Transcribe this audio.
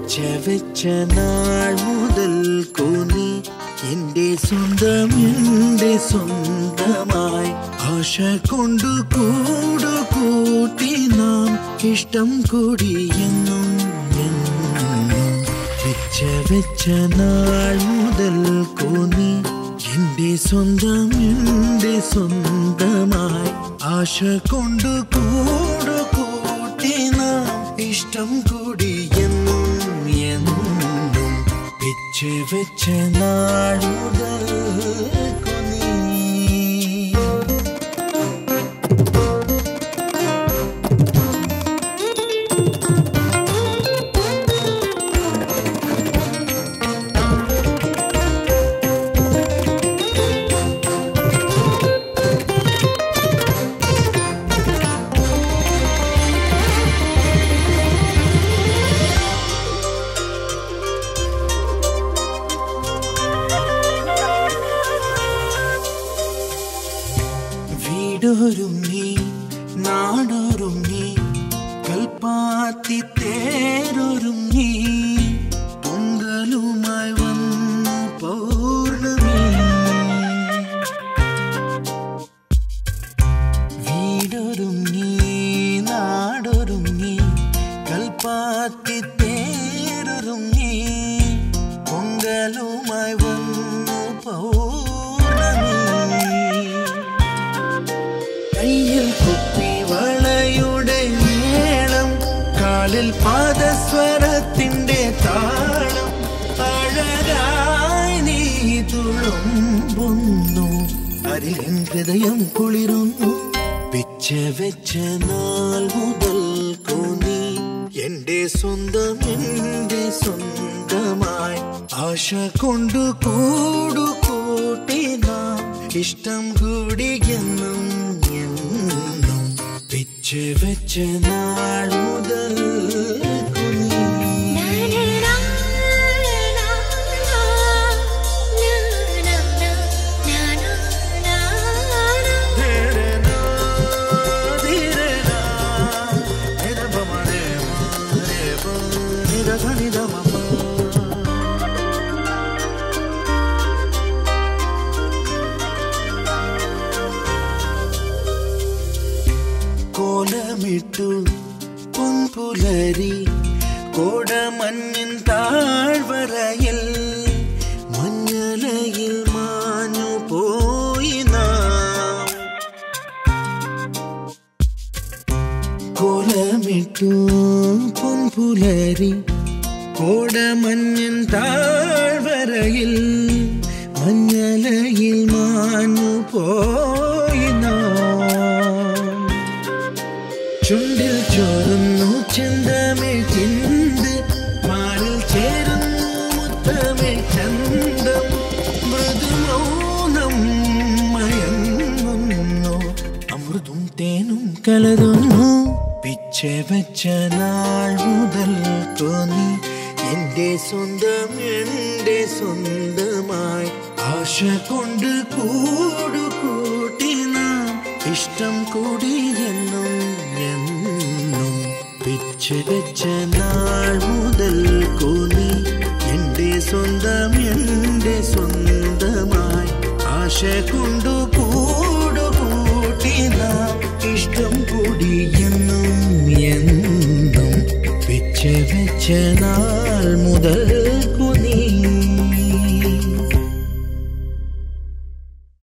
പിച്ച വെച്ച നാൾ മുതൽ കോന്നി എന്റെ സ്വന്തം എന്റെ സ്വന്തമായി ആശ കൊണ്ടു കൂടു കൂട്ടി നാം ഇഷ്ടം കൂടിയെന്നും എന്നും പിച്ച വെച്ച നാൾ മുതൽ കോന്നി എന്റെ സ്വന്തം എന്റെ സ്വന്തമായി ആശ കൊണ്ടു കൂടു കൂട്ടി നാം ഇഷ്ടം കൂടി എന്നും എന്നും പിച്ച് വെച്ച നാൾ മുതൽ കുനി വീടൊരുങ്ങി നാടൊരുങ്ങി കൽപ്പാത്തി തേരൊരുങ്ങി പൊങ്കലുമായി വന്നു പൗർണമി വീടൊരുങ്ങി നാടൊരുങ്ങി കൽപ്പാത്തി തേരൊരുങ്ങി പൊങ്കലുമായി വന്നു പൗർണമി കയ്യിൽ കുപ്പി വളയുടെ മേളം കാലിൽ പാദസ്വരത്തിന്റെ താളം അഴകായി നീ തുളുമ്പുന്നു അരികൻ ഹൃദയം കുളിരുന്നു പിച്ച വെച്ച നാൾ മുതൽ കോന്നി എന്റെ സ്വന്തം എന്റെ സ്വന്തമായി ആശ കൊണ്ടു കൂടു കൂട്ടി നാം ഇഷ്ടം കൂടി എന്നും എന്നും പിച്ച വെച്ച നാൾ മുതൽ കുനി കോലമിട്ടു പൊൻപുലരി കോടമഞ്ഞിൻ താഴ്വരയിൽ മഞ്ഞലയിൽ മാഞ്ഞു പോയി നാം കോലമിട്ടു പൊൻപുലരി കോടമഞ്ഞിൻ താഴ്വരയിൽ മഞ്ഞലയിൽ മാഞ്ഞു പോയി നാം ചുണ്ടിൽ ചോരുന്നു ചിന്തമിൽ ചിന്ത് മാറിൽ ചേരുന്നു മുത്തമിൽ ചന്തം മൃദുമൗനം മയങ്ങുന്നു അമൃതും തേനും കലരുന്നു പിച്ച വെച്ച നാൾ മുതൽ തോന്നി എന്റെ സ്വന്തം എന്റെ സ്വന്തമായി ആശ കൊണ്ട് കൂടു കൂട്ടി നാം ഇഷ്ടം കൂടി എന്നും എന്നും പിച്ച വെച്ച നാൾ മുതൽ കൂന്നി എന്റെ സ്വന്തം എന്റെ സ്വന്തമായി ആശ കൊണ്ടു കൂടു കൂട്ടി നാം ഇഷ്ടം കൂടി എന്നും എന്നും പിച്ച വെച്ച നാൾ മുതൽ കുനി